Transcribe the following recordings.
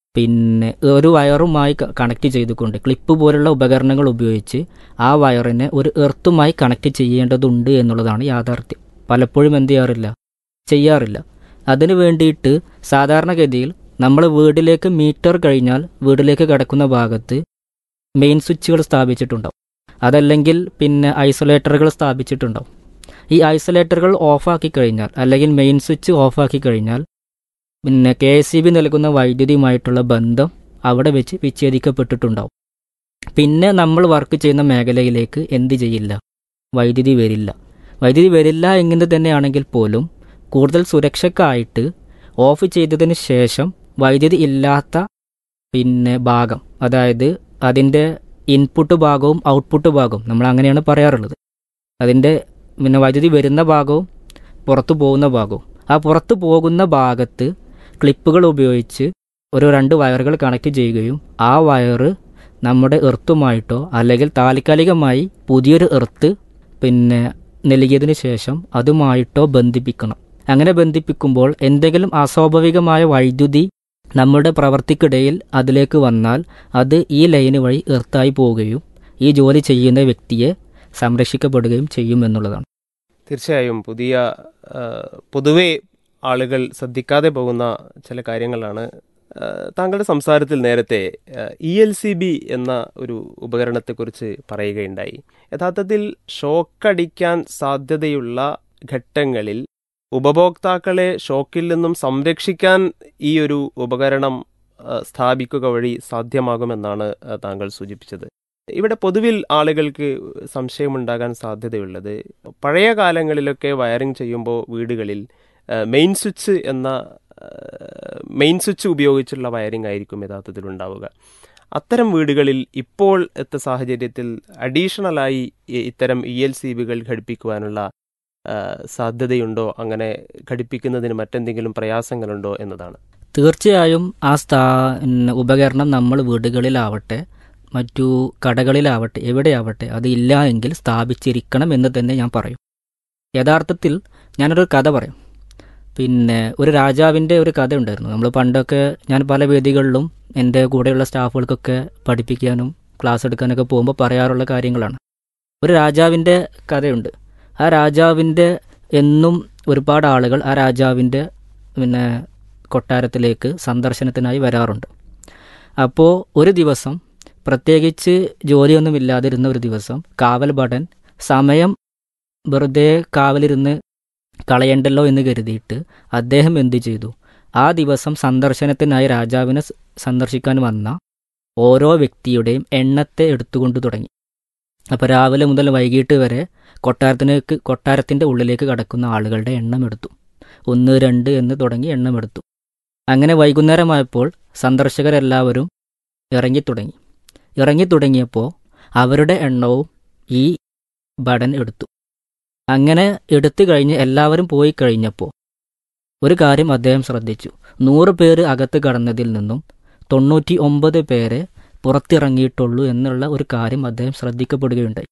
പിന്നെ ഒരു വയറുമായി ക- കണക്ട് ചെയ്തുകൊണ്ട് ക്ലിപ്പ് പോലുള്ള ഉപകരണങ്ങൾ ഉപയോഗിച്ച് ആ വയറിനെ ഒരു എർത്തുമായി കണക്ട് ചെയ്യേണ്ടതുണ്ട് എന്നുള്ളതാണ് യാഥാർത്ഥ്യം പലപ്പോഴും എന്ത് ചെയ്യാറില്ല ചെയ്യാറില്ല അതിനു വേണ്ടിയിട്ട് സാധാരണഗതിയിൽ നമ്മൾ വീട്ടിലേക്ക് മീറ്റർ കഴിഞ്ഞാൽ വീട്ടിലേക്ക് കിടക്കുന്ന ഭാഗത്ത് മെയിൻ സ്വിച്ചുകൾ സ്ഥാപിച്ചിട്ടുണ്ടാവും അതല്ലെങ്കിൽ പിന്നെ ഐസൊലേറ്ററുകൾ സ്ഥാപിച്ചിട്ടുണ്ടാവും ഈ ഐസൊലേറ്ററുകൾ ഓഫാക്കി കഴിഞ്ഞാൽ അല്ലെങ്കിൽ മെയിൻ സ്വിച്ച് ഓഫാക്കി കഴിഞ്ഞാൽ പിന്നെ കെ എസ് സി ബി നൽകുന്ന വൈദ്യുതിയുമായിട്ടുള്ള ബന്ധം അവിടെ വെച്ച് വിച്ഛേദിക്കപ്പെട്ടിട്ടുണ്ടാവും പിന്നെ നമ്മൾ വർക്ക് ചെയ്യുന്ന മേഖലയിലേക്ക് എന്ത് ചെയ്യില്ല വൈദ്യുതി വരില്ല വൈദ്യുതി വരില്ല എങ്ങനെ തന്നെയാണെങ്കിൽ പോലും കൂടുതൽ സുരക്ഷയ്ക്കായിട്ട് ഓഫ് ചെയ്തതിന് ശേഷം വൈദ്യുതി ഇല്ലാത്ത പിന്നെ ഭാഗം അതായത് അതിൻ്റെ ഇൻപുട്ട് ഭാഗവും ഔട്ട്പുട്ട് ഭാഗവും നമ്മൾ അങ്ങനെയാണ് പറയാറുള്ളത് അതിൻ്റെ പിന്നെ വൈദ്യുതി വരുന്ന ഭാഗവും പുറത്തു പോകുന്ന ഭാഗവും ആ പുറത്തു പോകുന്ന ഭാഗത്ത് ക്ലിപ്പുകൾ ഉപയോഗിച്ച് ഒരു രണ്ട് വയറുകൾ കണക്ട് ചെയ്യുകയും ആ വയറ് നമ്മുടെ എർത്തുമായിട്ടോ അല്ലെങ്കിൽ താൽക്കാലികമായി പുതിയൊരു എർത്ത് പിന്നെ നൽകിയതിനു ശേഷം അതുമായിട്ടോ ബന്ധിപ്പിക്കണം അങ്ങനെ ബന്ധിപ്പിക്കുമ്പോൾ എന്തെങ്കിലും അസ്വാഭാവികമായ വൈദ്യുതി നമ്മുടെ പ്രവർത്തിക്കിടയിൽ അതിലേക്ക് വന്നാൽ അത് ഈ ലൈന് വഴി എർത്തായി പോവുകയും ഈ ജോലി ചെയ്യുന്ന വ്യക്തിയെ സംരക്ഷിക്കപ്പെടുകയും ചെയ്യും എന്നുള്ളതാണ് തീർച്ചയായും പുതിയ ആ, പൊതുവെ ആളുകൾ ശ്രദ്ധിക്കാതെ പോകുന്ന ചില കാര്യങ്ങളാണ് ആ, താങ്കളുടെ സംസാരത്തിൽ നേരത്തെ ഇ എൽ സി ബി എന്ന ഒരു ഉപകരണത്തെക്കുറിച്ച് പറയുകയുണ്ടായി യഥാർത്ഥത്തിൽ ഷോക്കടിക്കാൻ സാധ്യതയുള്ള ഘട്ടങ്ങളിൽ ഉപഭോക്താക്കളെ ഷോക്കിൽ നിന്നും സംരക്ഷിക്കാൻ ഈ ഒരു ഉപകരണം ആ, സ്ഥാപിക്കുക വഴി സാധ്യമാകുമെന്നാണ് ആ, താങ്കൾ സൂചിപ്പിച്ചത് ഇവിടെ പൊതുവിൽ ആളുകൾക്ക് സംശയമുണ്ടാകാൻ സാധ്യതയുള്ളത് പഴയ കാലങ്ങളിലൊക്കെ വയറിംഗ് ചെയ്യുമ്പോൾ വീടുകളിൽ ആ, മെയിൻ സ്വിച്ച് എന്ന ആ, മെയിൻ സ്വിച്ച് ഉപയോഗിച്ചുള്ള വയറിംഗ് ആയിരിക്കും യഥാർത്ഥത്തിൽ ഉണ്ടാവുക അത്തരം വീടുകളിൽ ഇപ്പോൾ എത്ത സാഹചര്യത്തിൽ അഡീഷണലായി ഇ- ഇത്തരം ഇ എൽ സി ബികൾ ഘടിപ്പിക്കുവാനുള്ള ആ, സാധ്യതയുണ്ടോ അങ്ങനെ ഘടിപ്പിക്കുന്നതിന് മറ്റെന്തെങ്കിലും പ്രയാസങ്ങളുണ്ടോ എന്നതാണ് തീർച്ചയായും ആ സ്ഥാ പിന്നെ ഉപകരണം നമ്മൾ വീടുകളിലാവട്ടെ മറ്റു കടകളിലാവട്ടെ എവിടെയാവട്ടെ അത് ഇല്ല എങ്കിൽ സ്ഥാപിച്ചിരിക്കണം എന്ന് തന്നെ ഞാൻ പറയും യഥാർത്ഥത്തിൽ ഞാനൊരു കഥ പറയും പിന്നെ ഒരു രാജാവിൻ്റെ ഒരു കഥ ഉണ്ടായിരുന്നു നമ്മൾ പണ്ടൊക്കെ ഞാൻ പല വേദികളിലും എൻ്റെ കൂടെയുള്ള സ്റ്റാഫുകൾക്കൊക്കെ പഠിപ്പിക്കാനും ക്ലാസ് എടുക്കാനൊക്കെ പോകുമ്പോൾ പറയാറുള്ള കാര്യങ്ങളാണ് ഒരു രാജാവിൻ്റെ കഥയുണ്ട് ആ രാജാവിൻ്റെ എന്നും ഒരുപാട് ആളുകൾ ആ രാജാവിൻ്റെ പിന്നെ കൊട്ടാരത്തിലേക്ക് സന്ദർശനത്തിനായി വരാറുണ്ട് അപ്പോൾ ഒരു ദിവസം പ്രത്യേകിച്ച് ജോലിയൊന്നും ഇല്ലാതിരുന്ന ഒരു ദിവസം കാവൽ ഭടൻ സമയം വെറുതെ കാവലിരുന്ന് കളയണ്ടല്ലോ എന്ന് കരുതിയിട്ട് അദ്ദേഹം എന്തു ചെയ്തു ആ ദിവസം സന്ദർശനത്തിനായി രാജാവിനെ സ് സന്ദർശിക്കാൻ വന്ന ഓരോ വ്യക്തിയുടെയും എണ്ണത്തെ എടുത്തുകൊണ്ട് തുടങ്ങി അപ്പോൾ രാവിലെ മുതൽ വൈകിട്ട് വരെ കൊട്ടാരത്തിലേക്ക് കൊട്ടാരത്തിൻ്റെ ഉള്ളിലേക്ക് കടക്കുന്ന ആളുകളുടെ എണ്ണം എടുത്തു ഒന്ന് രണ്ട് എന്ന് തുടങ്ങി എണ്ണം എടുത്തു അങ്ങനെ വൈകുന്നേരമായപ്പോൾ സന്ദർശകരെല്ലാവരും ഇറങ്ങിത്തുടങ്ങി ഇറങ്ങിത്തുടങ്ങിയപ്പോൾ അവരുടെ എണ്ണവും ഈ ഭടൻ എടുത്തു അങ്ങനെ എടുത്തു കഴിഞ്ഞ് എല്ലാവരും പോയി കഴിഞ്ഞപ്പോൾ ഒരു കാര്യം അദ്ദേഹം ശ്രദ്ധിച്ചു നൂറ് പേര് അകത്ത് കടന്നതിൽ നിന്നും തൊണ്ണൂറ്റി ഒമ്പത് പേരെ പുറത്തിറങ്ങിയിട്ടുള്ളൂ എന്നുള്ള ഒരു കാര്യം അദ്ദേഹം ശ്രദ്ധിക്കപ്പെടുകയുണ്ടായി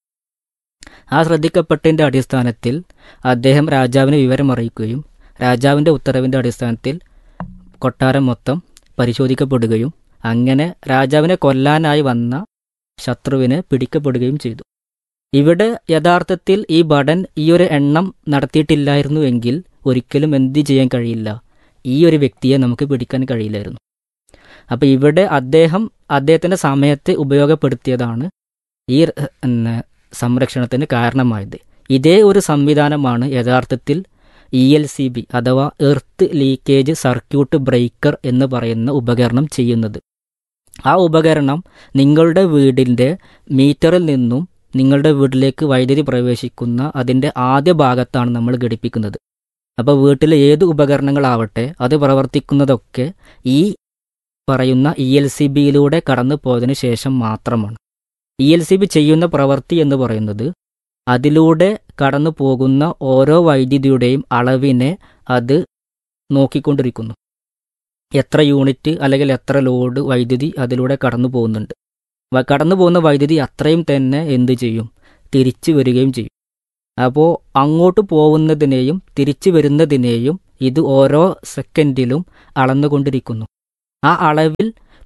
ആ ശ്രദ്ധിക്കപ്പെട്ടതിൻ്റെ അടിസ്ഥാനത്തിൽ അദ്ദേഹം രാജാവിനെ വിവരം അറിയിക്കുകയും രാജാവിൻ്റെ ഉത്തരവിൻ്റെ അടിസ്ഥാനത്തിൽ കൊട്ടാരം മൊത്തം പരിശോധിക്കപ്പെടുകയും അങ്ങനെ രാജാവിനെ കൊല്ലാനായി വന്ന ശത്രുവിനെ പിടിക്കപ്പെടുകയും ചെയ്തു ഇവിടെ യഥാർത്ഥത്തിൽ ഈ ഭടൻ ഈ ഒരു എണ്ണം നടത്തിയിട്ടില്ലായിരുന്നുവെങ്കിൽ ഒരിക്കലും എന്ത് ചെയ്യാൻ കഴിയില്ല ഈ ഒരു വ്യക്തിയെ നമുക്ക് പിടിക്കാൻ കഴിയില്ലായിരുന്നു അപ്പോൾ ഇവിടെ അദ്ദേഹം അദ്ദേഹത്തിൻ്റെ സമയത്തെ ഉപയോഗപ്പെടുത്തിയതാണ് ഈ ഏഹ്, പിന്നെ സംരക്ഷണത്തിന് കാരണമായത് ഇതേ ഒരു സംവിധാനമാണ് യഥാർത്ഥത്തിൽ ഇ എൽ സി ബി അഥവാ എർത്ത് ലീക്കേജ് സർക്യൂട്ട് ബ്രേക്കർ എന്ന് പറയുന്ന ഉപകരണം ചെയ്യുന്നത് ആ ഉപകരണം നിങ്ങളുടെ വീടിൻ്റെ മീറ്ററിൽ നിന്നും നിങ്ങളുടെ വീട്ടിലേക്ക് വൈദ്യുതി പ്രവേശിക്കുന്ന അതിൻ്റെ ആദ്യ ഭാഗത്താണ് നമ്മൾ ഘടിപ്പിക്കുന്നത് അപ്പോൾ വീട്ടിലെ ഏത് ഉപകരണങ്ങളാവട്ടെ അത് പ്രവർത്തിക്കുന്നതൊക്കെ ഈ പറയുന്ന ഇ എൽ സി ബിയിലൂടെ കടന്നു പോയതിനു ശേഷം മാത്രമാണ് ഇ എൽ സി ബി ചെയ്യുന്ന പ്രവൃത്തി എന്ന് പറയുന്നത് അതിലൂടെ കടന്നു പോകുന്ന ഓരോ വൈദ്യുതിയുടെയും അളവിനെ അത് നോക്കിക്കൊണ്ടിരിക്കുന്നു എത്ര യൂണിറ്റ് അല്ലെങ്കിൽ എത്ര ലോഡ് വൈദ്യുതി അതിലൂടെ കടന്നു പോകുന്നുണ്ട് വ- കടന്നു പോകുന്ന വൈദ്യുതി അത്രയും തന്നെ എന്ത് ചെയ്യും തിരിച്ചു വരികയും ചെയ്യും അപ്പോൾ അങ്ങോട്ട് പോകുന്നതിനെയും തിരിച്ചു വരുന്നതിനെയും ഇത് ഓരോ സെക്കൻഡിലും അളന്നുകൊണ്ടിരിക്കുന്നു ആ അളവിൽ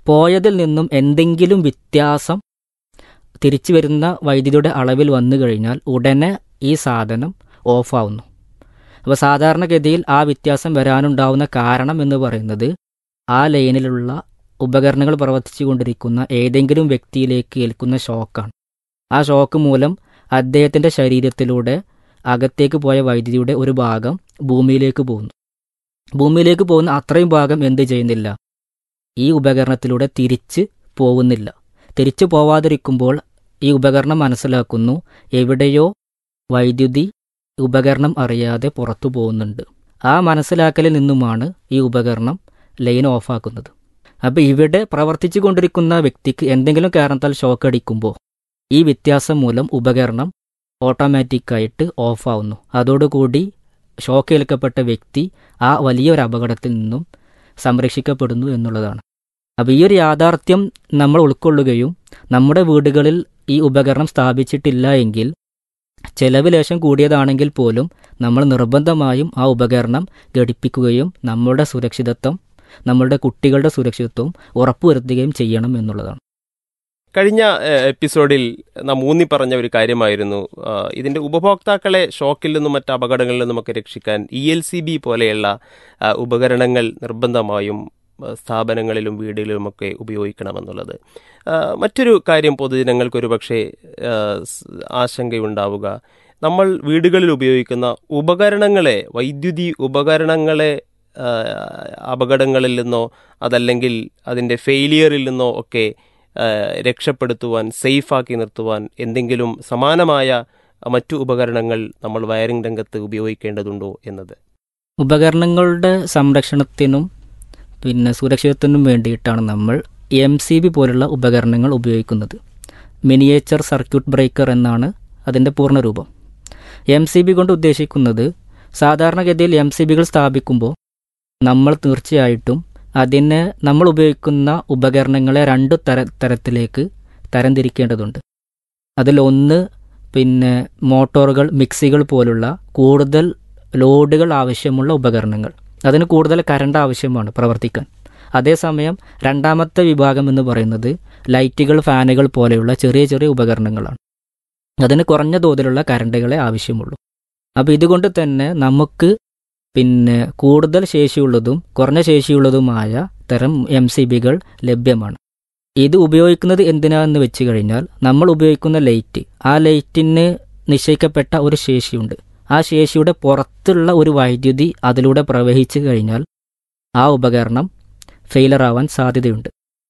പോയതിൽ നിന്നും എന്തെങ്കിലും വ്യത്യാസം തിരിച്ചു വരുന്ന വൈദ്യുതിയുടെ അളവിൽ വന്നു കഴിഞ്ഞാൽ ഉടനെ ഈ സാധനം ഓഫാവുന്നു അപ്പോൾ സാധാരണഗതിയിൽ ആ വ്യത്യാസം വരാനുണ്ടാവുന്ന കാരണം എന്ന് പറയുന്നത് ആ ലൈനിലുള്ള ഉപകരണങ്ങൾ പ്രവർത്തിച്ചു കൊണ്ടിരിക്കുന്ന ഏതെങ്കിലും വ്യക്തിയിലേക്ക് ഏൽക്കുന്ന ഷോക്കാണ് ആ ഷോക്ക് മൂലം അദ്ദേഹത്തിൻ്റെ ശരീരത്തിലൂടെ അകത്തേക്ക് പോയ വൈദ്യുതിയുടെ ഒരു ഭാഗം ഭൂമിയിലേക്ക് പോകുന്നു ഭൂമിയിലേക്ക് പോകുന്ന അത്രയും ഭാഗം എന്ത് ചെയ്യുന്നില്ല ഈ ഉപകരണത്തിലൂടെ തിരിച്ച് പോകുന്നില്ല തിരിച്ചു പോവാതിരിക്കുമ്പോൾ ഈ ഉപകരണം മനസ്സിലാക്കുന്നു എവിടെയോ വൈദ്യുതി ഉപകരണം അറിയാതെ പുറത്തു പോകുന്നുണ്ട് ആ മനസ്സിലാക്കലിൽ നിന്നുമാണ് ഈ ഉപകരണം ലൈൻ ഓഫാക്കുന്നത് അപ്പോൾ ഇവിടെ പ്രവർത്തിച്ചു കൊണ്ടിരിക്കുന്ന വ്യക്തിക്ക് എന്തെങ്കിലും കാരണത്താൽ ഷോക്ക് അടിക്കുമ്പോൾ ഈ വ്യത്യാസം മൂലം ഉപകരണം ഓട്ടോമാറ്റിക്കായിട്ട് ഓഫാവുന്നു അതോടുകൂടി ഷോക്ക് ഏൽക്കപ്പെട്ട വ്യക്തി ആ വലിയൊരു അപകടത്തിൽ നിന്നും സംരക്ഷിക്കപ്പെടുന്നു എന്നുള്ളതാണ് അപ്പോൾ ഈ ഒരു യാഥാർത്ഥ്യം നമ്മൾ ഉൾക്കൊള്ളുകയും നമ്മുടെ വീടുകളിൽ ഈ ഉപകരണം സ്ഥാപിച്ചിട്ടില്ല എങ്കിൽ ചെലവ് ലേശം കൂടിയതാണെങ്കിൽ പോലും നമ്മൾ നിർബന്ധമായും ആ ഉപകരണം ഘടിപ്പിക്കുകയും നമ്മുടെ സുരക്ഷിതത്വം നമ്മളുടെ കുട്ടികളുടെ സുരക്ഷിതത്വം ഉറപ്പുവരുത്തുകയും ചെയ്യണം എന്നുള്ളതാണ് കഴിഞ്ഞ ഏഹ്, എപ്പിസോഡിൽ നാം ഊന്നി പറഞ്ഞ ഒരു കാര്യമായിരുന്നു ആ, ഇതിന്റെ ഉപഭോക്താക്കളെ ഷോക്കിൽ നിന്നും മറ്റ് അപകടങ്ങളിൽ നിന്നുമൊക്കെ രക്ഷിക്കാൻ ഇ എൽ സി ബി പോലെയുള്ള ആ, ഉപകരണങ്ങൾ നിർബന്ധമായും ആ, സ്ഥാപനങ്ങളിലും വീടുകളിലുമൊക്കെ ഉപയോഗിക്കണമെന്നുള്ളത് ആ, മറ്റൊരു കാര്യം പൊതുജനങ്ങൾക്ക് ഒരു പക്ഷേ ആശങ്കയുണ്ടാവുക നമ്മൾ വീടുകളിൽ ഉപയോഗിക്കുന്ന ഉപകരണങ്ങളെ വൈദ്യുതി ഉപകരണങ്ങളെ ആ, അപകടങ്ങളിൽ നിന്നോ അതല്ലെങ്കിൽ അതിൻ്റെ ഫെയിലിയറിൽ നിന്നോ ഒക്കെ ആ, രക്ഷപ്പെടുത്തുവാൻ സേഫാക്കി നിർത്തുവാൻ എന്തെങ്കിലും സമാനമായ മറ്റു ഉപകരണങ്ങൾ നമ്മൾ വയറിംഗ് രംഗത്ത് ഉപയോഗിക്കേണ്ടതുണ്ടോ എന്നത് ഉപകരണങ്ങളുടെ സംരക്ഷണത്തിനും പിന്നെ സുരക്ഷിതത്വത്തിനും വേണ്ടിയിട്ടാണ് നമ്മൾ എം സി ബി പോലുള്ള ഉപകരണങ്ങൾ ഉപയോഗിക്കുന്നത് മിനിയേച്ചർ സർക്യൂട്ട് ബ്രേക്കർ എന്നാണ് അതിൻ്റെ പൂർണ്ണരൂപം എം സി ബി കൊണ്ട് ഉദ്ദേശിക്കുന്നത് സാധാരണഗതിയിൽ എം സി ബികൾ സ്ഥാപിക്കുമ്പോൾ നമ്മൾ തീർച്ചയായിട്ടും അതിന് നമ്മൾ ഉപയോഗിക്കുന്ന ഉപകരണങ്ങളെ രണ്ട് തര തരത്തിലേക്ക് തരംതിരിക്കേണ്ടതുണ്ട് അതിലൊന്ന് പിന്നെ മോട്ടോറുകൾ മിക്സികൾ പോലുള്ള കൂടുതൽ ലോഡുകൾ ആവശ്യമുള്ള ഉപകരണങ്ങൾ അതിന് കൂടുതൽ കറണ്ട് ആവശ്യമാണ് പ്രവർത്തിക്കാൻ അതേസമയം രണ്ടാമത്തെ വിഭാഗം എന്ന് പറയുന്നത് ലൈറ്റുകൾ ഫാനുകൾ പോലെയുള്ള ചെറിയ ചെറിയ ഉപകരണങ്ങളാണ് അതിന് കുറഞ്ഞ തോതിലുള്ള കറണ്ടുകളെ ആവശ്യമുള്ളൂ അപ്പോൾ ഇതുകൊണ്ട് തന്നെ നമുക്ക് പിന്നെ കൂടുതൽ ശേഷിയുള്ളതും കുറഞ്ഞ ശേഷിയുള്ളതുമായ തരം എം സി ബികൾ ലഭ്യമാണ് ഇത് ഉപയോഗിക്കുന്നത് എന്തിനാന്ന് വെച്ച് കഴിഞ്ഞാൽ നമ്മൾ ഉപയോഗിക്കുന്ന ലൈറ്റ് ആ ലൈറ്റിന് നിശ്ചയിക്കപ്പെട്ട ഒരു ശേഷിയുണ്ട് ആ ശേഷിയുടെ പുറത്തുള്ള ഒരു വൈദ്യുതി അതിലൂടെ പ്രവഹിച്ചു കഴിഞ്ഞാൽ ആ ഉപകരണം ഫെയിലർ ആവാൻ സാധ്യതയുണ്ട്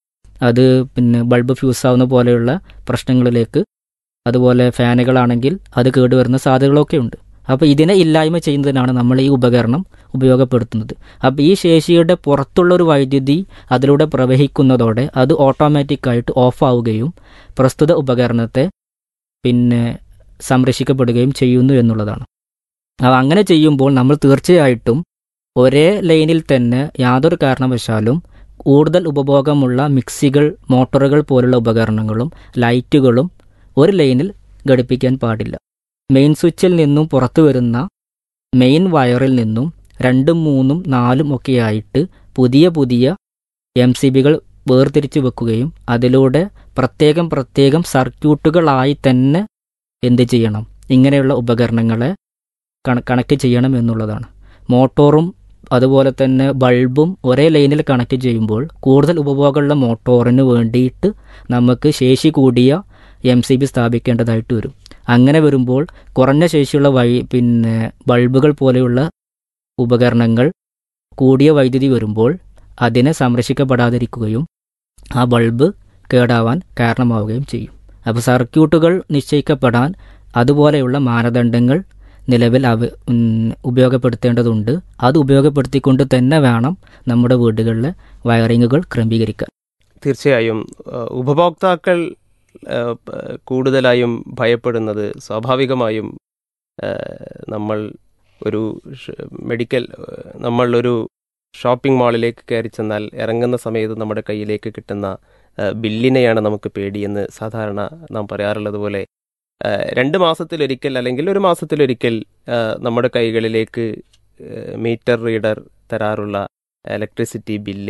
അത് പിന്നെ ബൾബ് ഫ്യൂസ് ആവുന്ന പോലെയുള്ള പ്രശ്നങ്ങളിലേക്ക് അതുപോലെ ഫാനുകളാണെങ്കിൽ അത് കേടുവരുന്ന സാധ്യതകളൊക്കെ ഉണ്ട് അപ്പോൾ ഇതിനെ ഇല്ലായ്മ ചെയ്യുന്നതിനാണ് നമ്മൾ ഈ ഉപകരണം ഉപയോഗപ്പെടുത്തുന്നത് അപ്പോൾ ഈ ശേഷിയുടെ പുറത്തുള്ള ഒരു വൈദ്യുതി അതിലൂടെ പ്രവഹിക്കുന്നതോടെ അത് ഓട്ടോമാറ്റിക്കായിട്ട് ഓഫ് ആവുകയും പ്രസ്തുത ഉപകരണത്തെ പിന്നെ സംരക്ഷിക്കപ്പെടുകയും ചെയ്യുന്നു എന്നുള്ളതാണ് അപ്പോൾ അങ്ങനെ ചെയ്യുമ്പോൾ നമ്മൾ തീർച്ചയായിട്ടും ഒരേ ലൈനിൽ തന്നെ യാതൊരു കാരണവശാലും കൂടുതൽ ഉപഭോഗമുള്ള മിക്സികൾ മോട്ടോറുകൾ പോലുള്ള ഉപകരണങ്ങളും ലൈറ്റുകളും ഒരു ലൈനിൽ ഘടിപ്പിക്കാൻ പാടില്ല മെയിൻ സ്വിച്ചിൽ നിന്നും പുറത്തു വരുന്ന മെയിൻ വയറിൽ നിന്നും രണ്ടും മൂന്നും നാലും ഒക്കെയായിട്ട് പുതിയ പുതിയ എം സി ബികൾ വേർതിരിച്ചു വെക്കുകയും അതിലൂടെ പ്രത്യേകം പ്രത്യേകം സർക്യൂട്ടുകളായി തന്നെ എന്ത് ചെയ്യണം ഇങ്ങനെയുള്ള ഉപകരണങ്ങളെ കണ- കണക്ട് ചെയ്യണം എന്നുള്ളതാണ് മോട്ടോറും അതുപോലെ തന്നെ ബൾബും ഒരേ ലൈനിൽ കണക്ട് ചെയ്യുമ്പോൾ കൂടുതൽ ഉപഭോഗമുള്ള മോട്ടോറിന് വേണ്ടിയിട്ട് നമുക്ക് ശേഷി കൂടിയ എം സി ബി സ്ഥാപിക്കേണ്ടതായിട്ട് വരും അങ്ങനെ വരുമ്പോൾ കുറഞ്ഞ ശേഷിയുള്ള വൈ പിന്നെ ബൾബുകൾ പോലെയുള്ള ഉപകരണങ്ങൾ കൂടിയ വൈദ്യുതി വരുമ്പോൾ അതിനെ സംരക്ഷിക്കപ്പെടാതിരിക്കുകയും ആ ബൾബ് കേടാവാൻ കാരണമാവുകയും ചെയ്യും അപ്പോൾ സർക്യൂട്ടുകൾ നിശ്ചയിക്കപ്പെടാൻ അതുപോലെയുള്ള മാനദണ്ഡങ്ങൾ നിലവിൽ അവ ഉം, ഉപയോഗപ്പെടുത്തേണ്ടതുണ്ട് അത് ഉപയോഗപ്പെടുത്തിക്കൊണ്ട് തന്നെ വേണം നമ്മുടെ വീടുകളിലെ വയറിങ്ങുകൾ ക്രമീകരിക്കാൻ തീർച്ചയായും ആ, ഉപഭോക്താക്കൾ ആ, പ- കൂടുതലായും ഭയപ്പെടുന്നത് സ്വാഭാവികമായും ആ, നമ്മൾ ഒരു ഷ- മെഡിക്കൽ ആ, നമ്മൾ ഒരു ഷോപ്പിംഗ് മാളിലേക്ക് കയറി ചെന്നാൽ ഇറങ്ങുന്ന സമയത്ത് നമ്മുടെ കയ്യിലേക്ക് കിട്ടുന്ന ആ, ബില്ലിനെയാണ് നമുക്ക് പേടിയെന്ന് സാധാരണ നാം പറയാറുള്ളത് പോലെ ആ, രണ്ട് മാസത്തിലൊരിക്കൽ അല്ലെങ്കിൽ ഒരു മാസത്തിലൊരിക്കൽ ആ, നമ്മുടെ കൈകളിലേക്ക് ആ, മീറ്റർ റീഡർ തരാറുള്ള ഇലക്ട്രിസിറ്റി ബില്ല്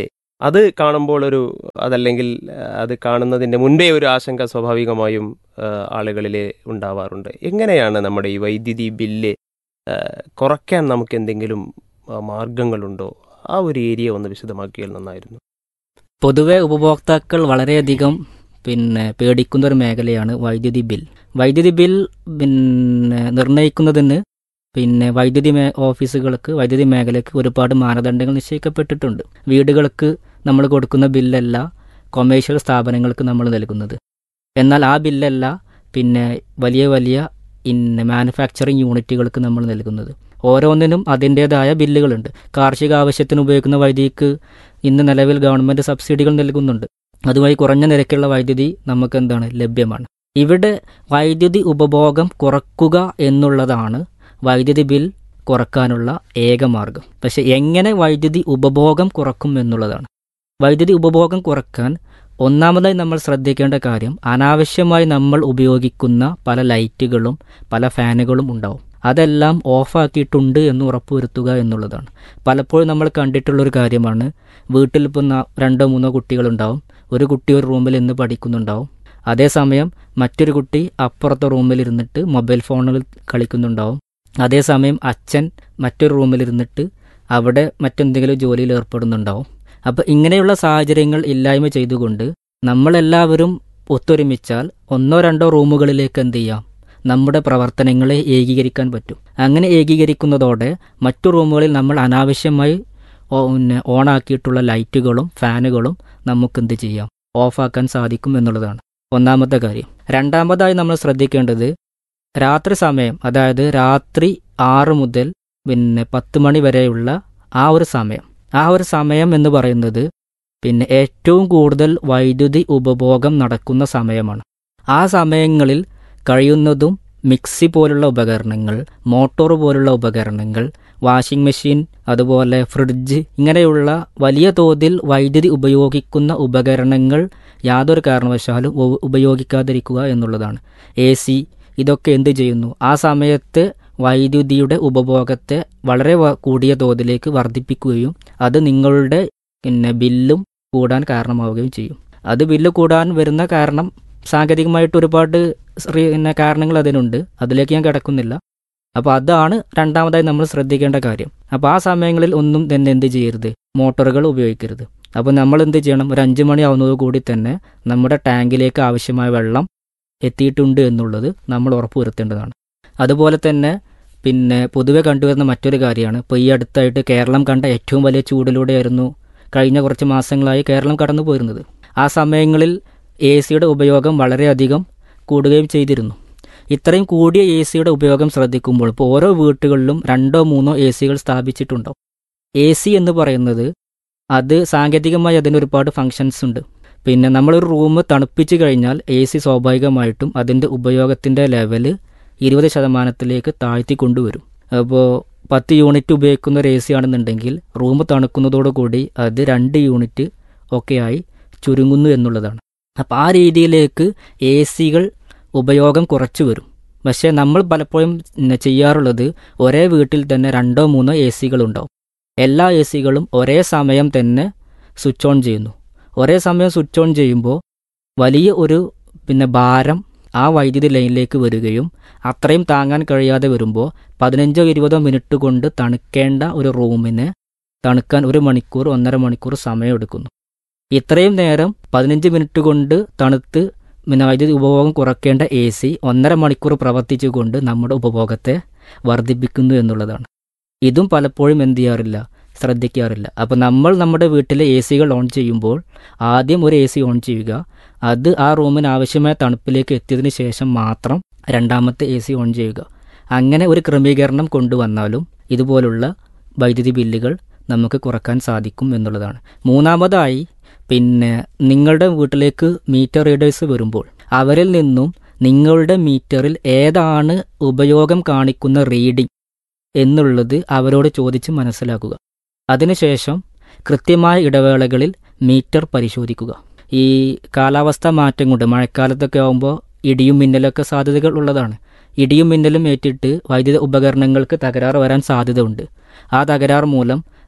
അത് കാണുമ്പോൾ ഒരു അതല്ലെങ്കിൽ ആ, അത് കാണുന്നതിൻ്റെ മുൻപേ ഒരു ആശങ്ക സ്വാഭാവികമായും ആ, ആളുകളിൽ ഉണ്ടാവാറുണ്ട് എങ്ങനെയാണ് നമ്മുടെ ഈ വൈദ്യുതി ബില്ല് ആ, കുറയ്ക്കാൻ നമുക്ക് എന്തെങ്കിലും ആ, മാർഗങ്ങളുണ്ടോ ആ ഒരു ഏരിയ ഒന്ന് വിശദമാക്കിയാൽ നന്നായിരുന്നു പൊതുവെ ഉപഭോക്താക്കൾ വളരെയധികം പിന്നെ പേടിക്കുന്ന ഒരു മേഖലയാണ് വൈദ്യുതി ബിൽ വൈദ്യുതി ബിൽ പിന്നെ നിർണ്ണയിക്കുന്നതിന് പിന്നെ വൈദ്യുതി മേ ഓഫീസുകൾക്ക് വൈദ്യുതി മേഖലയ്ക്ക് ഒരുപാട് മാനദണ്ഡങ്ങൾ നിശ്ചയിക്കപ്പെട്ടിട്ടുണ്ട് വീടുകൾക്ക് നമ്മൾ കൊടുക്കുന്ന ബില്ലല്ല കൊമേഴ്ഷ്യൽ സ്ഥാപനങ്ങൾക്ക് നമ്മൾ നൽകുന്നത് എന്നാൽ ആ ബില്ലല്ല പിന്നെ വലിയ വലിയ ഇന്ന മാനുഫാക്ചറിങ് യൂണിറ്റുകൾക്ക് നമ്മൾ നൽകുന്നത് ഓരോന്നിനും അതിൻ്റേതായ ബില്ലുകളുണ്ട് കാർഷിക ആവശ്യത്തിന് ഉപയോഗിക്കുന്ന വൈദ്യുതിക്ക് ഇന്ന് നിലവിൽ ഗവൺമെൻറ് സബ്സിഡികൾ നൽകുന്നുണ്ട് അതുവഴി കുറഞ്ഞ നിരക്കുള്ള വൈദ്യുതി നമുക്ക് എന്താണ് ലഭ്യമാണ് ഇവിടെ വൈദ്യുതി ഉപഭോഗം കുറക്കുക എന്നുള്ളതാണ് വൈദ്യുതി ബിൽ കുറക്കാനുള്ള ഏക മാർഗം പക്ഷെ എങ്ങനെ വൈദ്യുതി ഉപഭോഗം കുറക്കും എന്നുള്ളതാണ് വൈദ്യുതി ഉപഭോഗം കുറക്കാൻ ഒന്നാമതായി നമ്മൾ ശ്രദ്ധിക്കേണ്ട കാര്യം അനാവശ്യമായി നമ്മൾ ഉപയോഗിക്കുന്ന പല ലൈറ്റുകളും പല ഫാനുകളും ഉണ്ടാവും അതെല്ലാം ഓഫാക്കിയിട്ടുണ്ട് എന്ന് ഉറപ്പുവരുത്തുക എന്നുള്ളതാണ് പലപ്പോഴും നമ്മൾ കണ്ടിട്ടുള്ള ഒരു കാര്യമാണ് വീട്ടിൽ ഇപ്പോൾ ന- രണ്ടോ മൂന്നോ കുട്ടികളുണ്ടാവും ഒരു കുട്ടി ഒരു റൂമിൽ നിന്ന് പഠിക്കുന്നുണ്ടാവും അതേസമയം മറ്റൊരു കുട്ടി അപ്പുറത്തെ റൂമിൽ ഇരുന്നിട്ട് മൊബൈൽ ഫോണിൽ കളിക്കുന്നുണ്ടാവും അതേസമയം അച്ഛൻ മറ്റൊരു റൂമിൽ ഇരുന്നിട്ട് അവിടെ മറ്റെന്തെങ്കിലും ജോലിയിൽ ഏർപ്പെടുന്നുണ്ടാവും അപ്പോൾ ഇങ്ങനെയുള്ള സാഹചര്യങ്ങൾ ഇല്ലായ്മ ചെയ്തുകൊണ്ട് നമ്മളെല്ലാവരും ഒത്തൊരുമിച്ചാൽ ഒന്നോ രണ്ടോ റൂമുകളിലേക്ക് എന്ത് ചെയ്യാം നമ്മുടെ പ്രവർത്തനങ്ങളെ ഏകീകരിക്കാൻ പറ്റും അങ്ങനെ ഏകീകരിക്കുന്നതോടെ മറ്റു റൂമുകളിൽ നമ്മൾ അനാവശ്യമായി ഓ- പിന്നെ ഓണാക്കിയിട്ടുള്ള ലൈറ്റുകളും ഫാനുകളും നമുക്ക് എന്ത് ചെയ്യാം ഓഫാക്കാൻ സാധിക്കും എന്നുള്ളതാണ് ഒന്നാമത്തെ കാര്യം രണ്ടാമതായി നമ്മൾ ശ്രദ്ധിക്കേണ്ടത് രാത്രി സമയം അതായത് രാത്രി ആറ് മുതൽ പിന്നെ പത്ത് മണി വരെയുള്ള ആ ഒരു സമയം ആ ഒരു സമയം എന്ന് പറയുന്നത് പിന്നെ ഏറ്റവും കൂടുതൽ വൈദ്യുതി ഉപഭോഗം നടക്കുന്ന സമയമാണ് ആ സമയങ്ങളിൽ കഴിയുന്നതും മിക്സി പോലുള്ള ഉപകരണങ്ങൾ മോട്ടോർ പോലുള്ള ഉപകരണങ്ങൾ വാഷിംഗ് മെഷീൻ അതുപോലെ ഫ്രിഡ്ജ് ഇങ്ങനെയുള്ള വലിയ തോതിൽ വൈദ്യുതി ഉപയോഗിക്കുന്ന ഉപകരണങ്ങൾ യാതൊരു കാരണവശാലും ഉ- ഉപയോഗിക്കാതിരിക്കുക എന്നുള്ളതാണ് എ സി ഇതൊക്കെ എന്ത് ചെയ്യുന്നു ആ സമയത്ത് വൈദ്യുതിയുടെ ഉപഭോഗത്തെ വളരെ വ- കൂടിയ തോതിലേക്ക് വർദ്ധിപ്പിക്കുകയും അത് നിങ്ങളുടെ പിന്നെ ബില്ലും കൂടാൻ കാരണമാവുകയും ചെയ്യും അത് ബില്ല് കൂടാൻ വരുന്ന കാരണം സാങ്കേതികമായിട്ട് ഒരുപാട് ശ്രീ- പിന്നെ കാരണങ്ങൾ അതിനുണ്ട് അതിലേക്ക് ഞാൻ കിടക്കുന്നില്ല അപ്പോൾ അതാണ് രണ്ടാമതായി നമ്മൾ ശ്രദ്ധിക്കേണ്ട കാര്യം അപ്പോൾ ആ സമയങ്ങളിൽ ഒന്നും തന്നെ എന്ത് ചെയ്യരുത് മോട്ടോറുകൾ ഉപയോഗിക്കരുത് അപ്പോൾ നമ്മൾ എന്ത് ചെയ്യണം ഒരു അഞ്ച് മണി ആവുന്നത് കൂടി തന്നെ നമ്മുടെ ടാങ്കിലേക്ക് ആവശ്യമായ വെള്ളം എത്തിയിട്ടുണ്ട് എന്നുള്ളത് നമ്മൾ ഉറപ്പുവരുത്തേണ്ടതാണ് അതുപോലെ തന്നെ പിന്നെ പൊതുവെ കണ്ടുവരുന്ന മറ്റൊരു കാര്യമാണ് ഇപ്പോൾ ഈ അടുത്തായിട്ട് കേരളം കണ്ട ഏറ്റവും വലിയ ചൂടിലൂടെയായിരുന്നു കഴിഞ്ഞ കുറച്ച് മാസങ്ങളായി കേരളം കടന്നു പോയിരുന്നത് ആ സമയങ്ങളിൽ എ സിയുടെ ഉപയോഗം വളരെയധികം കൂടുകയും ചെയ്തിരുന്നു ഇത്രയും കൂടിയ എ സിയുടെ ഉപയോഗം ശ്രദ്ധിക്കുമ്പോൾ ഇപ്പോൾ ഓരോ വീട്ടുകളിലും രണ്ടോ മൂന്നോ എ സികൾ സ്ഥാപിച്ചിട്ടുണ്ടാവും എ സി എന്ന് പറയുന്നത് അത് സാങ്കേതികമായി അതിന് ഒരുപാട് ഫങ്ഷൻസ് ഉണ്ട് പിന്നെ നമ്മളൊരു റൂം തണുപ്പിച്ച് കഴിഞ്ഞാൽ എ സി സ്വാഭാവികമായിട്ടും അതിൻ്റെ ഉപയോഗത്തിൻ്റെ ലെവല് ഇരുപത് ശതമാനത്തിലേക്ക് താഴ്ത്തി കൊണ്ടുവരും അപ്പോൾ പത്ത് യൂണിറ്റ് ഉപയോഗിക്കുന്ന ഒരു എ സി ആണെന്നുണ്ടെങ്കിൽ റൂം തണുക്കുന്നതോടുകൂടി അത് രണ്ട് യൂണിറ്റ് ഒക്കെയായി ചുരുങ്ങുന്നു എന്നുള്ളതാണ് അപ്പോൾ ആ രീതിയിലേക്ക് എ സികൾ ഉപയോഗം കുറച്ചു വരും പക്ഷേ നമ്മൾ പലപ്പോഴും പിന്നെ ചെയ്യാറുള്ളത് ഒരേ വീട്ടിൽ തന്നെ രണ്ടോ മൂന്നോ എ സികളുണ്ടാവും എല്ലാ എ സികളും ഒരേ സമയം തന്നെ സ്വിച്ച് ഓൺ ചെയ്യുന്നു ഒരേ സമയം സ്വിച്ച് ഓൺ ചെയ്യുമ്പോൾ വലിയ ഒരു പിന്നെ ഭാരം ആ വൈദ്യുതി ലൈനിലേക്ക് വരികയും അത്രയും താങ്ങാൻ കഴിയാതെ വരുമ്പോൾ പതിനഞ്ചോ ഇരുപതോ മിനിറ്റ് കൊണ്ട് തണുക്കേണ്ട ഒരു റൂമിന് തണുക്കാൻ ഒരു മണിക്കൂർ ഒന്നര മണിക്കൂർ സമയമെടുക്കുന്നു ഇത്രയും നേരം പതിനഞ്ച് മിനിറ്റ് കൊണ്ട് തണുത്ത് പിന്നെ വൈദ്യുതി ഉപഭോഗം കുറയ്ക്കേണ്ട എ സി ഒന്നര മണിക്കൂർ പ്രവർത്തിച്ചുകൊണ്ട് നമ്മുടെ ഉപഭോഗത്തെ വർദ്ധിപ്പിക്കുന്നു എന്നുള്ളതാണ് ഇതും പലപ്പോഴും എന്ത് ചെയ്യാറില്ല ശ്രദ്ധിക്കാറില്ല അപ്പോൾ നമ്മൾ നമ്മുടെ വീട്ടിലെ എ സികൾ ഓൺ ചെയ്യുമ്പോൾ ആദ്യം ഒരു എ സി ഓൺ ചെയ്യുക അത് ആ റൂമിന് ആവശ്യമായ തണുപ്പിലേക്ക് എത്തിയതിന് ശേഷം മാത്രം രണ്ടാമത്തെ എ സി ഓൺ ചെയ്യുക അങ്ങനെ ഒരു ക്രമീകരണം കൊണ്ടുവന്നാലും ഇതുപോലുള്ള വൈദ്യുതി ബില്ലുകൾ നമുക്ക് കുറക്കാൻ സാധിക്കും എന്നുള്ളതാണ് മൂന്നാമതായി പിന്നെ നിങ്ങളുടെ വീട്ടിലേക്ക് മീറ്റർ റീഡേഴ്സ് വരുമ്പോൾ അവരിൽ നിന്നും നിങ്ങളുടെ മീറ്ററിൽ ഏതാണ് ഉപയോഗം കാണിക്കുന്ന റീഡിംഗ് എന്നുള്ളത് അവരോട് ചോദിച്ച് മനസ്സിലാക്കുക അതിനുശേഷം കൃത്യമായ ഇടവേളകളിൽ മീറ്റർ പരിശോധിക്കുക ഈ കാലാവസ്ഥ മാറ്റം കൊണ്ട് മഴക്കാലത്തൊക്കെ ആകുമ്പോൾ ഇടിയും മിന്നലൊക്കെ സാധ്യതകൾ ഉള്ളതാണ് ഇടിയും മിന്നലും ഏറ്റിട്ട് വൈദ്യുത ഉപകരണങ്ങൾക്ക് തകരാറ് വരാൻ സാധ്യതയുണ്ട് ആ തകരാർ മൂലം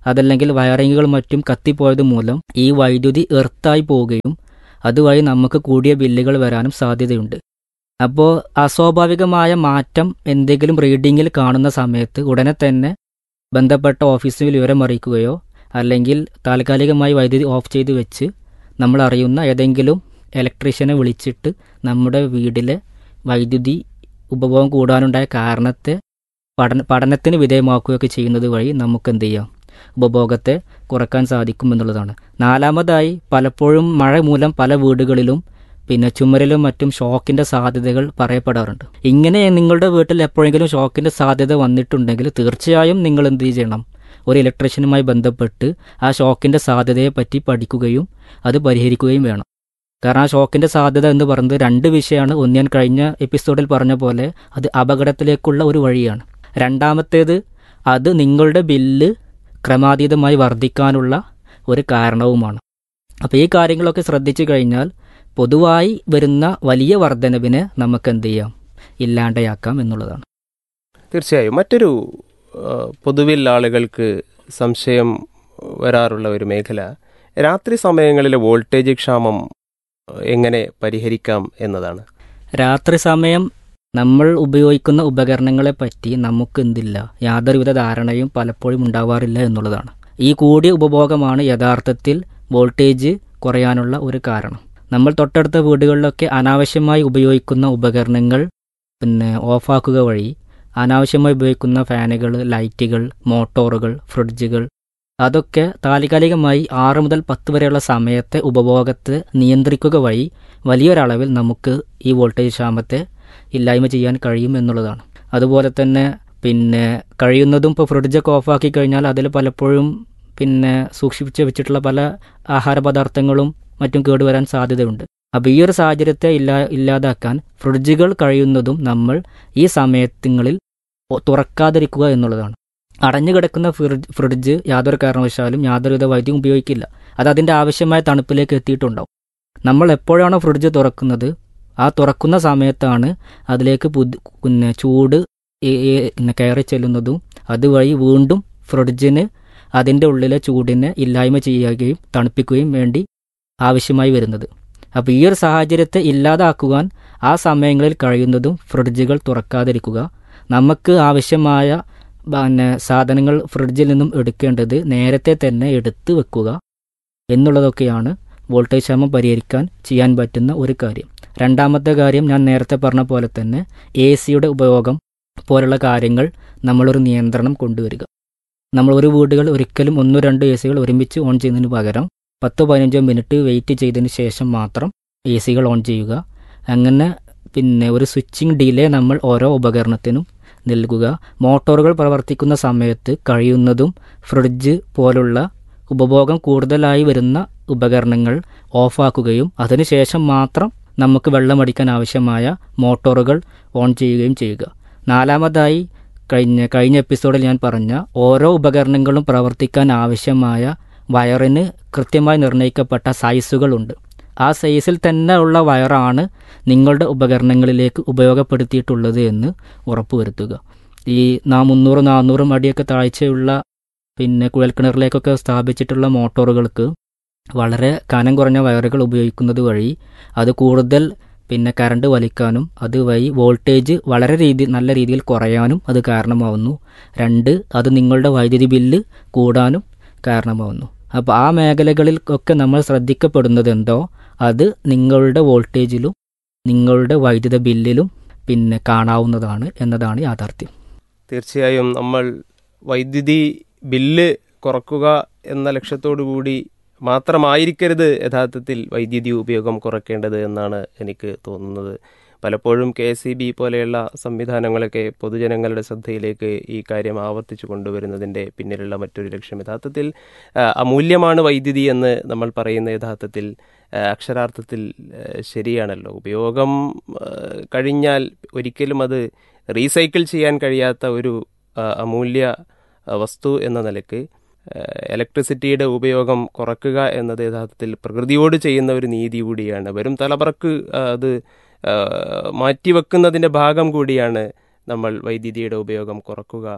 അതല്ലെങ്കിൽ വയറിങ്ങുകൾ മറ്റും കത്തിപ്പോയത് മൂലം ഈ വൈദ്യുതി എർത്തായി പോവുകയും അതുവഴി നമുക്ക് കൂടിയ ബില്ലുകൾ വരാനും സാധ്യതയുണ്ട് അപ്പോൾ അസ്വാഭാവികമായ മാറ്റം എന്തെങ്കിലും റീഡിങ്ങിൽ കാണുന്ന സമയത്ത് ഉടനെ തന്നെ ബന്ധപ്പെട്ട ഓഫീസിൽ വിവരം അറിയിക്കുകയോ അല്ലെങ്കിൽ താൽക്കാലികമായി വൈദ്യുതി ഓഫ് ചെയ്ത് വെച്ച് നമ്മൾ അറിയുന്ന ഏതെങ്കിലും ഇലക്ട്രീഷ്യനെ വിളിച്ചിട്ട് നമ്മുടെ വീട്ടിലെ വൈദ്യുതി ഉപഭോഗം കൂടാനുണ്ടായ കാരണത്തെ പഠന പഠനത്തിന് വിധേയമാക്കുകയൊക്കെ ചെയ്യുന്നത് വഴി നമുക്ക് എന്ത് ചെയ്യാം ഉപഭോഗത്തെ കുറക്കാൻ സാധിക്കും എന്നുള്ളതാണ് നാലാമതായി പലപ്പോഴും മഴ മൂലം പല വീടുകളിലും പിന്നെ ചുമരിലും മറ്റും ഷോക്കിൻ്റെ സാധ്യതകൾ പറയപ്പെടാറുണ്ട് ഇങ്ങനെ നിങ്ങളുടെ വീട്ടിൽ എപ്പോഴെങ്കിലും ഷോക്കിൻ്റെ സാധ്യത വന്നിട്ടുണ്ടെങ്കിൽ തീർച്ചയായും നിങ്ങൾ എന്ത് ചെയ്യണം ഒരു ഇലക്ട്രീഷ്യനുമായി ബന്ധപ്പെട്ട് ആ ഷോക്കിൻ്റെ സാധ്യതയെ പറ്റി പഠിക്കുകയും അത് പരിഹരിക്കുകയും വേണം കാരണം ആ ഷോക്കിൻ്റെ സാധ്യത എന്ന് പറയുന്നത് രണ്ട് വിഷയമാണ് ഒന്ന് ഞാൻ കഴിഞ്ഞ എപ്പിസോഡിൽ പറഞ്ഞ പോലെ അത് അപകടത്തിലേക്കുള്ള ഒരു വഴിയാണ് രണ്ടാമത്തേത് അത് നിങ്ങളുടെ ബില്ല് ക്രമാതീതമായി വർദ്ധിക്കാനുള്ള ഒരു കാരണവുമാണ് അപ്പോൾ ഈ കാര്യങ്ങളൊക്കെ ശ്രദ്ധിച്ചു കഴിഞ്ഞാൽ പൊതുവായി വരുന്ന വലിയ വർധനവിനെ നമുക്ക് എന്ത് ചെയ്യാം ഇല്ലാണ്ടയാക്കാം എന്നുള്ളതാണ് തീർച്ചയായും മറ്റൊരു ആ, പൊതുവിൽ ആളുകൾക്ക് സംശയം വരാറുള്ള ഒരു മേഖല രാത്രി സമയങ്ങളിലെ വോൾട്ടേജ് ക്ഷാമം എങ്ങനെ പരിഹരിക്കാം എന്നതാണ് രാത്രി സമയം നമ്മൾ ഉപയോഗിക്കുന്ന ഉപകരണങ്ങളെ പറ്റി നമുക്ക് എന്തില്ല യാതൊരുവിധ ധാരണയും പലപ്പോഴും ഉണ്ടാവാറില്ല എന്നുള്ളതാണ് ഈ കൂടിയ ഉപഭോഗമാണ് യഥാർത്ഥത്തിൽ വോൾട്ടേജ് കുറയാനുള്ള ഒരു കാരണം നമ്മൾ തൊട്ടടുത്ത വീടുകളിലൊക്കെ അനാവശ്യമായി ഉപയോഗിക്കുന്ന ഉപകരണങ്ങൾ പിന്നെ ഓഫാക്കുക വഴി അനാവശ്യമായി ഉപയോഗിക്കുന്ന ഫാനുകൾ ലൈറ്റുകൾ മോട്ടോറുകൾ ഫ്രിഡ്ജുകൾ അതൊക്കെ താൽക്കാലികമായി ആറ് മുതൽ പത്ത് വരെയുള്ള സമയത്തെ ഉപഭോഗത്തെ നിയന്ത്രിക്കുക വഴി വലിയൊരളവിൽ നമുക്ക് ഈ വോൾട്ടേജ് ക്ഷാമത്തെ ഇല്ലായ്മ ചെയ്യാൻ കഴിയും എന്നുള്ളതാണ് അതുപോലെ തന്നെ പിന്നെ കഴിയുന്നതും ഇപ്പോൾ ഫ്രിഡ്ജൊക്കെ ഓഫാക്കി കഴിഞ്ഞാൽ അതിൽ പലപ്പോഴും പിന്നെ സൂക്ഷിച്ച് വെച്ചിട്ടുള്ള പല ആഹാര പദാർത്ഥങ്ങളും മറ്റും കേടുവരാൻ സാധ്യതയുണ്ട് അപ്പോൾ ഈ ഒരു സാഹചര്യത്തെ ഇല്ലാ ഇല്ലാതാക്കാൻ ഫ്രിഡ്ജുകൾ കഴിയുന്നതും നമ്മൾ ഈ സമയത്തുങ്ങളിൽ ഒ- തുറക്കാതിരിക്കുക എന്നുള്ളതാണ് അടഞ്ഞു കിടക്കുന്ന ഫ്രിഡ്ജ് ഫ്രിഡ്ജ് യാതൊരു കാരണവശാലും യാതൊരുവിധ വൈദ്യം ഉപയോഗിക്കില്ല അത് അതിൻ്റെ ആവശ്യമായ തണുപ്പിലേക്ക് എത്തിയിട്ടുണ്ടാവും നമ്മൾ എപ്പോഴാണോ ഫ്രിഡ്ജ് തുറക്കുന്നത് ആ തുറക്കുന്ന സമയത്താണ് അതിലേക്ക് പുതി പിന്നെ ചൂട് ഈ- ഈ പിന്നെ കയറി ചെല്ലുന്നതും അതുവഴി വീണ്ടും ഫ്രിഡ്ജിന് അതിൻ്റെ ഉള്ളിലെ ചൂടിനെ ഇല്ലായ്മ ചെയ്യുകയും തണുപ്പിക്കുകയും വേണ്ടി ആവശ്യമായി വരുന്നത് അപ്പോൾ ഈ ഒരു സാഹചര്യത്തെ ഇല്ലാതാക്കുവാൻ ആ സമയങ്ങളിൽ കഴിയുന്നതും ഫ്രിഡ്ജുകൾ തുറക്കാതിരിക്കുക നമുക്ക് ആവശ്യമായ പിന്നെ സാധനങ്ങൾ ഫ്രിഡ്ജിൽ നിന്നും എടുക്കേണ്ടത് നേരത്തെ തന്നെ എടുത്തു വെക്കുക എന്നുള്ളതൊക്കെയാണ് വോൾട്ടേജ് ക്ഷാമം പരിഹരിക്കാൻ ചെയ്യാൻ പറ്റുന്ന ഒരു കാര്യം രണ്ടാമത്തെ കാര്യം ഞാൻ നേരത്തെ പറഞ്ഞ പോലെ തന്നെ എ സിയുടെ ഉപയോഗം പോലുള്ള കാര്യങ്ങൾ നമ്മളൊരു നിയന്ത്രണം കൊണ്ടുവരിക നമ്മൾ ഒരു വീടുകൾ ഒരിക്കലും ഒന്നോ രണ്ടോ എ സികൾ ഒരുമിച്ച് ഓൺ ചെയ്യുന്നതിന് പകരം പത്തോ പതിനഞ്ചോ മിനിറ്റ് വെയിറ്റ് ചെയ്തതിന് ശേഷം മാത്രം എ സികൾ ഓൺ ചെയ്യുക അങ്ങനെ പിന്നെ ഒരു സ്വിച്ചിങ് ഡിലേ നമ്മൾ ഓരോ ഉപകരണത്തിനും നൽകുക മോട്ടോറുകൾ പ്രവർത്തിക്കുന്ന സമയത്ത് കഴിയുന്നതും ഫ്രിഡ്ജ് പോലുള്ള ഉപഭോഗം കൂടുതലായി വരുന്ന ഉപകരണങ്ങൾ ഓഫാക്കുകയും അതിനുശേഷം മാത്രം നമുക്ക് വെള്ളമടിക്കാൻ ആവശ്യമായ മോട്ടോറുകൾ ഓൺ ചെയ്യുകയും ചെയ്യുക നാലാമതായി കഴിഞ്ഞ കഴിഞ്ഞ എപ്പിസോഡിൽ ഞാൻ പറഞ്ഞ ഓരോ ഉപകരണങ്ങളും പ്രവർത്തിക്കാൻ ആവശ്യമായ വയറിന് കൃത്യമായി നിർണ്ണയിക്കപ്പെട്ട സൈസുകളുണ്ട് ആ സൈസിൽ തന്നെ ഉള്ള വയറാണ് നിങ്ങളുടെ ഉപകരണങ്ങളിലേക്ക് ഉപയോഗപ്പെടുത്തിയിട്ടുള്ളത് എന്ന് ഉറപ്പുവരുത്തുക ഈ നാ മുന്നൂറ് നാനൂറും അടിയൊക്കെ താഴ്ചയുള്ള പിന്നെ കുഴൽക്കിണറിലേക്കൊക്കെ സ്ഥാപിച്ചിട്ടുള്ള മോട്ടോറുകൾക്ക് വളരെ കനം കുറഞ്ഞ വയറുകൾ ഉപയോഗിക്കുന്നത് വഴി അത് കൂടുതൽ പിന്നെ കറണ്ട് വലിക്കാനും അതുവഴി വോൾട്ടേജ് വളരെ രീതി നല്ല രീതിയിൽ കുറയാനും അത് കാരണമാവുന്നു രണ്ട് അത് നിങ്ങളുടെ വൈദ്യുതി ബില്ല് കൂടാനും കാരണമാവുന്നു അപ്പോൾ ആ മേഖലകളിൽ ഒക്കെ നമ്മൾ ശ്രദ്ധിക്കപ്പെടുന്നത് എന്തോ അത് നിങ്ങളുടെ വോൾട്ടേജിലും നിങ്ങളുടെ വൈദ്യുത ബില്ലിലും പിന്നെ കാണാവുന്നതാണ് എന്നതാണ് യാഥാർത്ഥ്യം തീർച്ചയായും നമ്മൾ വൈദ്യുതി ബില്ല് കുറക്കുക എന്ന ലക്ഷ്യത്തോടു കൂടി മാത്രമായിരിക്കരുത് യഥാർത്ഥത്തിൽ വൈദ്യുതി ഉപയോഗം കുറയ്ക്കേണ്ടത് എന്നാണ് എനിക്ക് തോന്നുന്നത് പലപ്പോഴും കെ എസ് ബി പോലെയുള്ള സംവിധാനങ്ങളൊക്കെ പൊതുജനങ്ങളുടെ ശ്രദ്ധയിലേക്ക് ഈ കാര്യം ആവർത്തിച്ചു കൊണ്ടുവരുന്നതിൻ്റെ പിന്നിലുള്ള മറ്റൊരു ലക്ഷ്യം യഥാർത്ഥത്തിൽ ആ, അമൂല്യമാണ് വൈദ്യുതി എന്ന് നമ്മൾ പറയുന്ന യഥാർത്ഥത്തിൽ ആ, അക്ഷരാർത്ഥത്തിൽ ആ, ശരിയാണല്ലോ ഉപയോഗം ആ, കഴിഞ്ഞാൽ ഒരിക്കലും അത് റീസൈക്കിൾ ചെയ്യാൻ കഴിയാത്ത ഒരു ആ, അമൂല്യ ആ, വസ്തു എന്ന നിലക്ക് ആ, ഇലക്ട്രിസിറ്റിയുടെ ഉപയോഗം കുറക്കുക എന്നത് യഥാർത്ഥത്തിൽ പ്രകൃതിയോട് ചെയ്യുന്ന ഒരു നീതി കൂടിയാണ് വരും തലമുറക്ക് ആ, അത് ആ, മാറ്റിവെക്കുന്നതിൻ്റെ ഭാഗം കൂടിയാണ് നമ്മൾ വൈദ്യുതിയുടെ ഉപയോഗം കുറക്കുക ആ,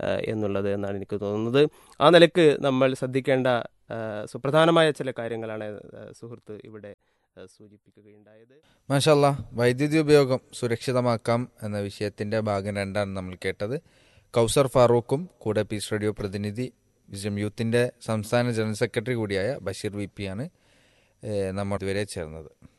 ഏഹ്, എന്നുള്ളത് എന്നാണ് എനിക്ക് തോന്നുന്നത് ആ നിലക്ക് നമ്മൾ ശ്രദ്ധിക്കേണ്ട ഏഹ്, സുപ്രധാനമായ ചില കാര്യങ്ങളാണ് ഏഹ്, സുഹൃത്ത് ഇവിടെ ഏഹ്, സൂചിപ്പിക്കുകയുണ്ടായത് മാഷല്ല വൈദ്യുതി ഉപയോഗം സുരക്ഷിതമാക്കാം എന്ന വിഷയത്തിന്റെ ഭാഗം രണ്ടാണ് നമ്മൾ കേട്ടത് കൗസർ ഫാറൂഖും കൂടെ പീസ് റേഡിയോ പ്രതിനിധി വിജയം യൂത്തിന്റെ സംസ്ഥാന ജനറൽ സെക്രട്ടറി കൂടിയായ ബഷീർ വി പി ആണ് ഏഹ്, നമ്മൾ ഇതുവരെ ചേർന്നത്